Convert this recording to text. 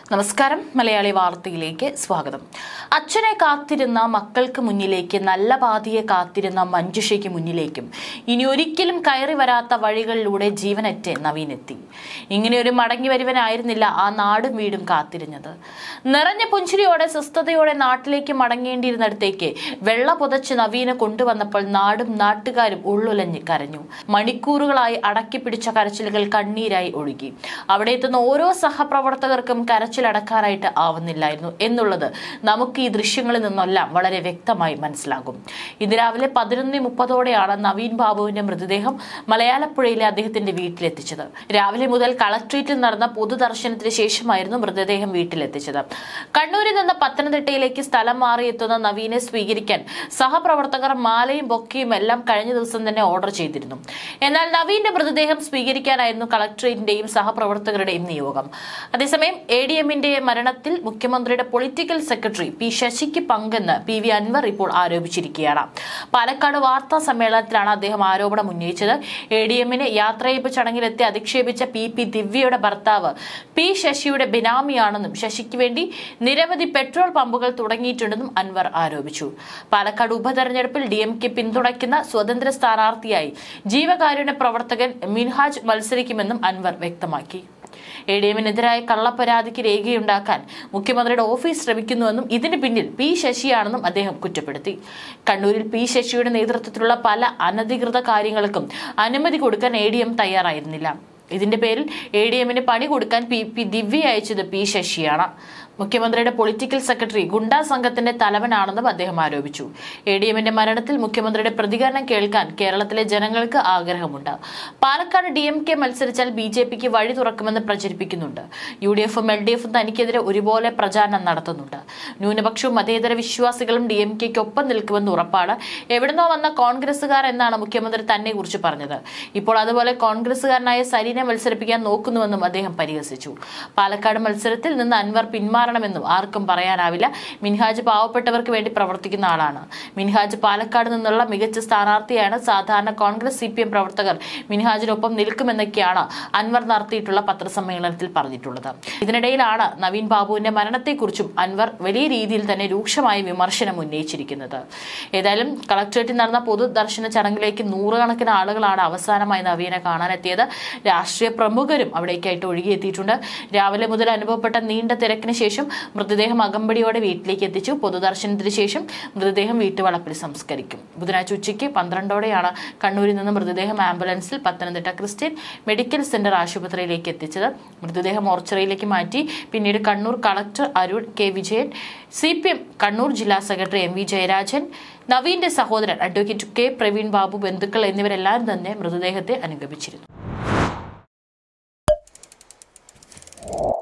നമസ്കാരം മലയാളി വാർത്തയിലേക്ക് സ്വാഗതം അച്ഛനെ കാത്തിരുന്ന മക്കൾക്ക് മുന്നിലേക്ക് നല്ല പാതിയെ കാത്തിരുന്ന മഞ്ജുഷയ്ക്ക് മുന്നിലേക്കും ഇനി ഒരിക്കലും കയറി വരാത്ത വഴികളിലൂടെ ജീവനറ്റ് നവീനെത്തി ഇങ്ങനെയൊരു മടങ്ങി വരുവനായിരുന്നില്ല ആ നാടും വീടും കാത്തിരുന്നത് നിറഞ്ഞ പുഞ്ചിരിയോടെ സ്വസ്ഥതയോടെ നാട്ടിലേക്ക് മടങ്ങേണ്ടിയിരുന്നിടത്തേക്ക് വെള്ള പുതച്ച് നവീനെ കൊണ്ടുവന്നപ്പോൾ നാടും നാട്ടുകാരും ഉള്ളുലഞ്ഞ് കരഞ്ഞു മണിക്കൂറുകളായി അടക്കി പിടിച്ച കരച്ചിലുകൾ കണ്ണീരായി ഒഴുകി അവിടെ എത്തുന്ന ഓരോ സഹപ്രവർത്തകർക്കും കരച്ചിലടക്കാനായിട്ട് ആവുന്നില്ലായിരുന്നു എന്നുള്ളത് നമുക്ക് ഈ ദൃശ്യങ്ങളിൽ നിന്നെല്ലാം വളരെ വ്യക്തമായി മനസ്സിലാകും ഇന്ന് രാവിലെ പതിനൊന്ന് മുപ്പതോടെയാണ് നവീൻ ബാബുവിന്റെ മൃതദേഹം മലയാളപ്പുഴയിലെ അദ്ദേഹത്തിന്റെ വീട്ടിലെത്തിച്ചത് രാവിലെ മുതൽ കളക്ട്രേറ്റിൽ നടന്ന പൊതുദർശനത്തിന് ശേഷമായിരുന്നു മൃതദേഹം വീട്ടിലെത്തിച്ചത് കണ്ണൂരിൽ നിന്ന് പത്തനംതിട്ടയിലേക്ക് സ്ഥലം മാറിയെത്തുന്ന നവീനെ സ്വീകരിക്കാൻ സഹപ്രവർത്തകർ മാലയും ബൊക്കയും എല്ലാം കഴിഞ്ഞ ദിവസം തന്നെ ഓർഡർ ചെയ്തിരുന്നു എന്നാൽ നവീന്റെ മൃതദേഹം സ്വീകരിക്കാനായിരുന്നു കളക്ട്രേറ്റിന്റെയും സഹപ്രവർത്തകരുടെയും നിയോഗം അതേസമയം എ ഡി എമ്മിന്റെ മരണത്തിൽ മുഖ്യമന്ത്രിയുടെ പൊളിറ്റിക്കൽ സെക്രട്ടറി പി ശശിക്ക് പങ്കെന്ന് പി വി അൻവർ ഇപ്പോൾ ആരോപിച്ചിരിക്കുകയാണ് പാലക്കാട് വാർത്താ സമ്മേളനത്തിലാണ് അദ്ദേഹം ആരോപണം ഉന്നയിച്ചത് എ ഡി എമ്മിന് യാത്രയപ്പ് ചടങ്ങിലെത്തി അധിക്ഷേപിച്ച പി പി ദിവ്യയുടെ ഭർത്താവ് പി ശശിയുടെ ബിനാമിയാണെന്നും ശശിക്ക് വേണ്ടി നിരവധി പെട്രോൾ പമ്പുകൾ തുടങ്ങിയിട്ടുണ്ടെന്നും അൻവർ ആരോപിച്ചു പാലക്കാട് ഉപതെരഞ്ഞെടുപ്പിൽ ഡി എം കെ പിന്തുണയ്ക്കുന്ന സ്വതന്ത്ര സ്ഥാനാർത്ഥിയായി ജീവകാരുണ്യ പ്രവർത്തകൻ മിൻഹാജ് മത്സരിക്കുമെന്നും അൻവർ വ്യക്തമാക്കി എ ഡി എമ്മിനെതിരായ കള്ളപ്പരാതിക്ക് രേഖയുണ്ടാക്കാൻ മുഖ്യമന്ത്രിയുടെ ഓഫീസ് ശ്രമിക്കുന്നുവെന്നും ഇതിന് പിന്നിൽ പി ശശിയാണെന്നും അദ്ദേഹം കുറ്റപ്പെടുത്തി കണ്ണൂരിൽ പി ശശിയുടെ നേതൃത്വത്തിലുള്ള പല അനധികൃത കാര്യങ്ങൾക്കും അനുമതി കൊടുക്കാൻ എ ഡി എം തയ്യാറായിരുന്നില്ല ഇതിന്റെ പേരിൽ എ ഡി എമ്മിന് പണി കൊടുക്കാൻ പി പി ദിവ്യ അയച്ചത് പി ശശിയാണ് മുഖ്യമന്ത്രിയുടെ പൊളിറ്റിക്കൽ സെക്രട്ടറി ഗുണ്ടാ സംഘത്തിന്റെ തലവനാണെന്നും അദ്ദേഹം ആരോപിച്ചു എ ഡി എമ്മിന്റെ മരണത്തിൽ മുഖ്യമന്ത്രിയുടെ പ്രതികരണം കേൾക്കാൻ കേരളത്തിലെ ജനങ്ങൾക്ക് ആഗ്രഹമുണ്ട് പാലക്കാട് ഡി എം കെ മത്സരിച്ചാൽ ബി ജെ പിക്ക് വഴി തുറക്കുമെന്ന് പ്രചരിപ്പിക്കുന്നുണ്ട് യു ഡി എഫും എൽ ഡി എഫും തനിക്കെതിരെ ഒരുപോലെ പ്രചാരണം നടത്തുന്നുണ്ട് ന്യൂനപക്ഷവും മതേതര വിശ്വാസികളും ഡി എം കെക്ക് ഒപ്പം നിൽക്കുമെന്ന് ഉറപ്പാണ് എവിടുന്നോ വന്ന കോൺഗ്രസുകാർ എന്നാണ് മുഖ്യമന്ത്രി തന്നെ കുറിച്ച് പറഞ്ഞത് ഇപ്പോൾ അതുപോലെ കോൺഗ്രസുകാരനായ സരീനെ മത്സരിപ്പിക്കാൻ നോക്കുന്നുവെന്നും അദ്ദേഹം പരിഹസിച്ചു പാലക്കാട് മത്സരത്തിൽ നിന്ന് അൻവർ പിന്മാറണമെന്നും ആർക്കും പറയാനാവില്ല മിൻഹാജ് പാവപ്പെട്ടവർക്ക് വേണ്ടി പ്രവർത്തിക്കുന്ന ആളാണ് മിൻഹാജ് പാലക്കാട് നിന്നുള്ള മികച്ച സ്ഥാനാർത്ഥിയാണ് സാധാരണ കോൺഗ്രസ് സി പി എം പ്രവർത്തകർ മിൻഹാജിനൊപ്പം നിൽക്കുമെന്നൊക്കെയാണ് അൻവർ നടത്തിയിട്ടുള്ള പത്രസമ്മേളനത്തിൽ പറഞ്ഞിട്ടുള്ളത് ഇതിനിടയിലാണ് നവീൻ ബാബുവിന്റെ മരണത്തെക്കുറിച്ചും അൻവർ വലിയ രീതിയിൽ തന്നെ രൂക്ഷമായ വിമർശനം ഉന്നയിച്ചിരിക്കുന്നത് ഏതായാലും കളക്ടറേറ്റിൽ നടന്ന പൊതുദർശന ചടങ്ങിലേക്ക് നൂറുകണക്കിന് ആളുകളാണ് അവസാനമായി നവീനെ കാണാനെത്തിയത് രാഷ്ട്രീയ പ്രമുഖരും അവിടേക്കായിട്ട് ഒഴുകിയെത്തിയിട്ടുണ്ട് രാവിലെ മുതൽ അനുഭവപ്പെട്ട നീണ്ട തിരക്കിന് ശേഷം മൃതദേഹം അകമ്പടിയോടെ വീട്ടിലേക്ക് എത്തിച്ചു പൊതുദർശനത്തിന് ശേഷം മൃതദേഹം വീട്ടുവളപ്പിൽ സംസ്കരിക്കും ബുധനാഴ്ച ഉച്ചയ്ക്ക് പന്ത്രണ്ടോടെയാണ് കണ്ണൂരിൽ നിന്ന് മൃതദേഹം ആംബുലൻസിൽ പത്തനംതിട്ട ക്രിസ്ത്യൻ മെഡിക്കൽ സെന്റർ ആശുപത്രിയിലേക്ക് എത്തിച്ചത് മൃതദേഹം മോർച്ചറിയിലേക്ക് മാറ്റി പിന്നീട് Kannur collector Arun K Vijayan C P M Kannur ജില്ലാ സെക്രട്ടറി എം വി ജയരാജൻ നവീന്റെ സഹോദരൻ അഡ്വക്കേറ്റ് കെ പ്രവീൺ ബാബു ബന്ധുക്കൾ എന്നിവരെല്ലാം തന്നെ മൃതദേഹത്തെ അനുഗമിച്ചിരുന്നു